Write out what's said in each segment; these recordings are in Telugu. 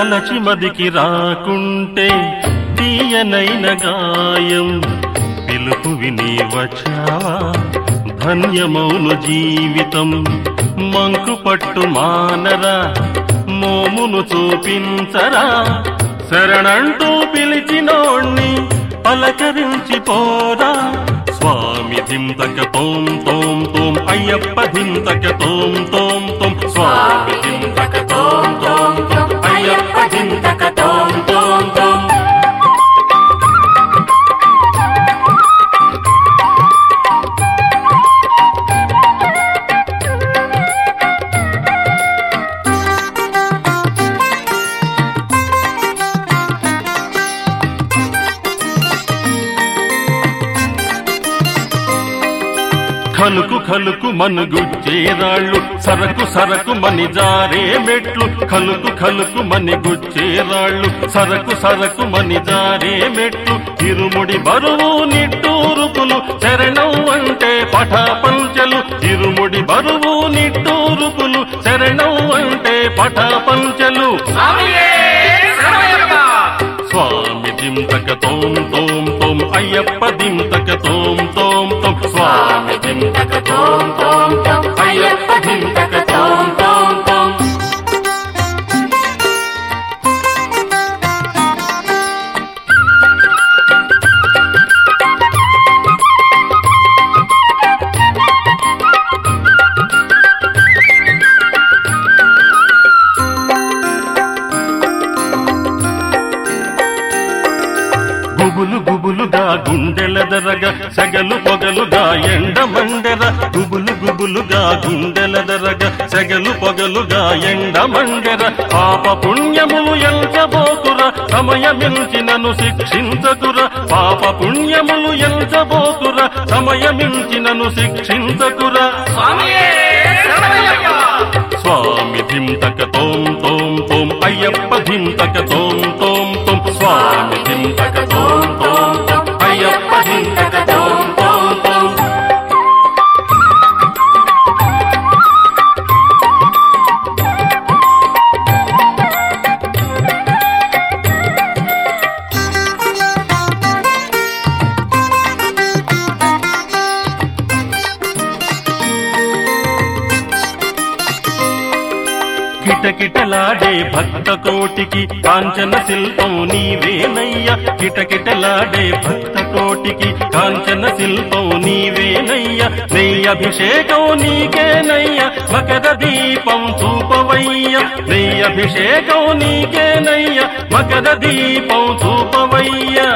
తలచి మదికి రాకుంటే తీయనైన గాయం పిలుపు విని వచ్చావా ధన్యమౌను జీవితం మంకు పట్టు మానరా మోమును చూపించరా శరణంటూ పిలిచినోణ్ణి పలకరించి పోరా స్వామి ధింతక తోం తోం తోం అయ్యప్ప ధింతక తోం తోం తోం స్వామి ధింతక తోం తోం తోం అయ్యప్ప ధింతక తోం తోం తోం ఖలుకు ఖలుకు మనుగుచ్చేరాళ్ళు సరకు సరకు మని జారే మెట్లు ఖలుకు ఖలుకు మని గుచ్చేరాళ్ళు సరకు సరకు మని జారే మెట్లు ఇరుముడి బరువు నిట్టూరుపులు శరణం అంటే పఠాపంచలు ఇరుముడి బరువు నిట్టూరుపులు శరణం అంటే పఠాపంచలు స్వామి దింతక తోం తోం తోం అయ్యప్ప దింతక తోం తోం తోం స్వామి దింతక తోం తోం తోం అయ్యప్ప దింతక తోం తోం తోం గుబులు గుబులుగా గుండెల దరగ సగలు పొగలుగా ఎండ మండెర గుబులు గుబులుగా గుండెల దరగ సగలు పొగలుగా ఎండ మండెర పాప పుణ్యములు ఎంచబోకుర సమయమించినను శిక్షించకుర పాప పుణ్యములు ఎంచబోకుర సమయమించినను శిక్షించకుర స్వామి ధింతక తోం తోం తోం అయ్యప్ప ధింతక తోం తోం తోం స్వామి ధింతక తోం తోం తోం అయ్యప్ప ధింతక తోం తోం తోం కిటకిటలాడే భక్త కోటికి కాంచన శిల్పం నీవేనయ్యా కిటకిటలాడే భక్త కోటికి కాంచన శిల్పం నీవేనయ్యా నెయ్యభిషేకం నీకేనయ్యా మకర దీపం చూపవయ్యా నెయ్యభిషేకం నీకేనయ్యా మకర దీపం చూపవయ్యా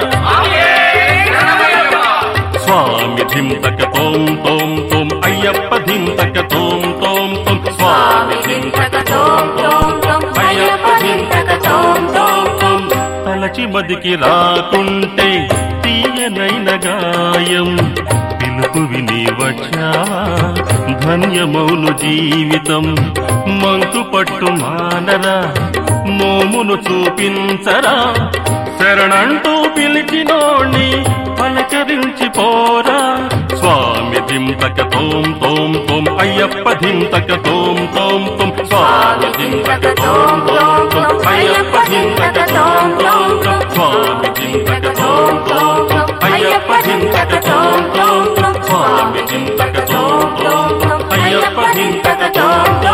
స్వామి ధింతక తోం తోం తోం అయ్యప్ప ధింతక తోం తోం తోం స్వామి ధింతక తోం తోం తోం అయ్యప్ప ధింతక తోం తోం తోం తలచి మదికి రాకుంటే తీయనైన గాయం పిలుపు విని వచ్చావా ధన్యమౌను జీవితం మంకు పట్టు మానరా మోమును చూపించరా శరణంటూ పిలిచినోణ్ణి పలకరించి పోరా స్వామి ధింతక తోం తోం తోం అయ్యప్ప ధింతక తోం తోం తోం స్వామి ధింతక తోం తోం తోం అయ్యప్ప ధింతక తోం తోం తోం స్వామి ధింతక తోం తోం తోం అయ్యప్ప ధింతక తోం తోం తోం స్వామి ధింతక తోం తోం తోం అయ్యప్ప ధింతక తోం తోం